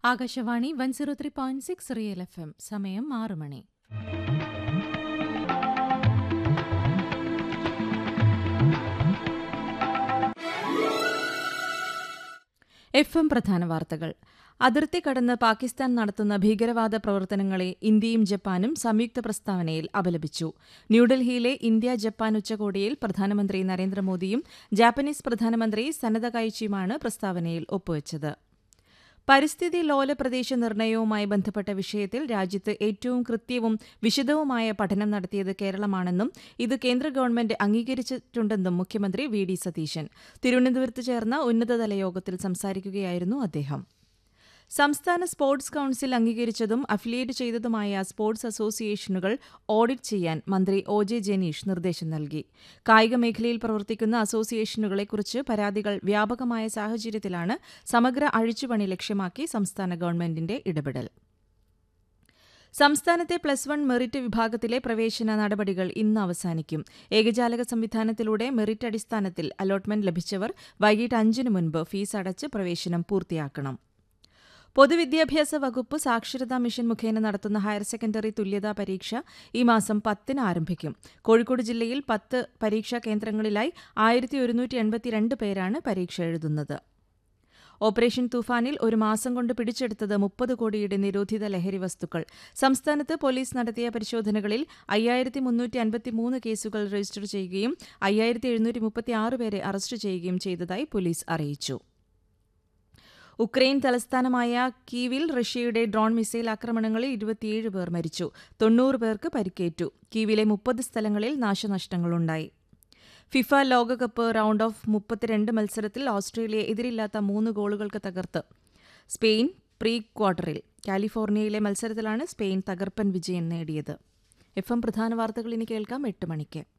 Akashvani one zero three point six real F M സമയം ആറ് മണി F M പ്രധാന വാർത്തകൾ അതിർത്തി കടന്ന് പാകിസ്ഥാൻ നടത്തുന്ന ഭീകരവാദ പ്രവർത്തനങ്ങളെ ഇന്ത്യയും ജപ്പാനും സംയുക്ത പ്രസ്താവനയിൽ അപലപിച്ചു ന്യൂഡൽഹിയിലെ ഇന്ത്യ ജപ്പാൻ ഉച്ചകോടിയിൽ പ്രധാനമന്ത്രി നരേന്ദ്രമോദിയും ജാപ്പനീസ് പ്രധാനമന്ത്രി സനത കായിച്ചിയുമാണ് പ്രസ്താവനയിൽ ഒപ്പുവച്ചത് പരിസ്ഥിതി ലോല പ്രദേശ നിർണയവുമായി ബന്ധപ്പെട്ട വിഷയത്തിൽ രാജ്യത്ത് ഏറ്റവും കൃത്യവും വിശദവുമായ പഠനം നടത്തിയത് കേരളമാണെന്നും ഇത് കേന്ദ്ര ഗവൺമെന്റ് അംഗീകരിച്ചിട്ടുണ്ടെന്നും മുഖ്യമന്ത്രി വി ഡി സതീശൻ തിരുവനന്തപുരത്ത് ചേർന്ന ഉന്നതതല യോഗത്തിൽ സംസാരിക്കുകയായിരുന്നു അദ്ദേഹം സംസ്ഥാന സ്പോർട്സ് കൌൺസിൽ അംഗീകരിച്ചതും അഫിലിയേറ്റ് ചെയ്തതുമായ സ്പോർട്സ് അസോസിയേഷനുകൾ ഓഡിറ്റ് ചെയ്യാൻ മന്ത്രി ഒ ജെ ജനീഷ് നിർദ്ദേശം നൽകി കായിക മേഖലയിൽ പ്രവർത്തിക്കുന്ന അസോസിയേഷനുകളെക്കുറിച്ച് പരാതികൾ വ്യാപകമായ സാഹചര്യത്തിലാണ് സമഗ്ര അഴിച്ചുപണി ലക്ഷ്യമാക്കി സംസ്ഥാന ഗവൺമെന്റിന്റെ ഇടപെടൽ സംസ്ഥാനത്തെ പ്ലസ് വൺ മെറിറ്റ് വിഭാഗത്തിലെ പ്രവേശന നടപടികൾ ഇന്ന് അവസാനിക്കും ഏകജാലക സംവിധാനത്തിലൂടെ മെറിറ്റ് അടിസ്ഥാനത്തിൽ അലോട്ട്മെന്റ് ലഭിച്ചവർ വൈകിട്ട് അഞ്ചിന് മുൻപ് ഫീസ് അടച്ച് പ്രവേശനം പൂർത്തിയാക്കണം പൊതുവിദ്യാഭ്യാസ വകുപ്പ് സാക്ഷരതാ മിഷൻ മുഖേന നടത്തുന്ന ഹയർ സെക്കൻഡറി തുല്യതാ പരീക്ഷ ഈ മാസം പത്തിന് ആരംഭിക്കും കോഴിക്കോട് ജില്ലയിൽ പത്ത് പരീക്ഷാ കേന്ദ്രങ്ങളിലായി ആയിരത്തി ഒരുന്നൂറ്റി എൺപത്തിരണ്ട് പേരാണ് പരീക്ഷ എഴുതുന്നത് ഓപ്പറേഷൻ തൂഫാനിൽ ഒരു മാസം കൊണ്ട് പിടിച്ചെടുത്തത് മുപ്പത് കോടിയുടെ നിരോധിത ലഹരി വസ്തുക്കൾ സംസ്ഥാനത്ത് പോലീസ് നടത്തിയ പരിശോധനകളിൽ അയ്യായിരത്തി മുന്നൂറ്റി അൻപത്തിമൂന്ന് കേസുകൾ രജിസ്റ്റർ ചെയ്യുകയും അയ്യായിരത്തി എഴുന്നൂറ്റി മുപ്പത്തിയാറ് പേരെ അറസ്റ്റ് ചെയ്യുകയും ചെയ്തതായി പോലീസ് അറിയിച്ചു ഉക്രൈൻ തലസ്ഥാനമായ കീവിൽ റഷ്യയുടെ ഡ്രോൺ മിസൈൽ ആക്രമണങ്ങളിൽ ഇരുപത്തിയേഴ് പേർ മരിച്ചു തൊണ്ണൂറ് പേർക്ക് പരിക്കേറ്റു കീവിലെ മുപ്പത് സ്ഥലങ്ങളിൽ നാശനഷ്ടങ്ങളുണ്ടായി ഫിഫ ലോകകപ്പ് റൗണ്ട് ഓഫ് മുപ്പത്തിരണ്ട് മത്സരത്തിൽ ഓസ്ട്രേലിയ എതിരില്ലാത്ത മൂന്ന് ഗോളുകൾക്ക് തകർത്ത് സ്പെയിൻ പ്രീ ക്വാർട്ടറിൽ കാലിഫോർണിയയിലെ മത്സരത്തിലാണ് സ്പെയിൻ തകർപ്പൻ വിജയം നേടിയത് എഫ് എം പ്രധാന വാർത്തകൾ ഇനി കേൾക്കാം എട്ട് മണിക്ക്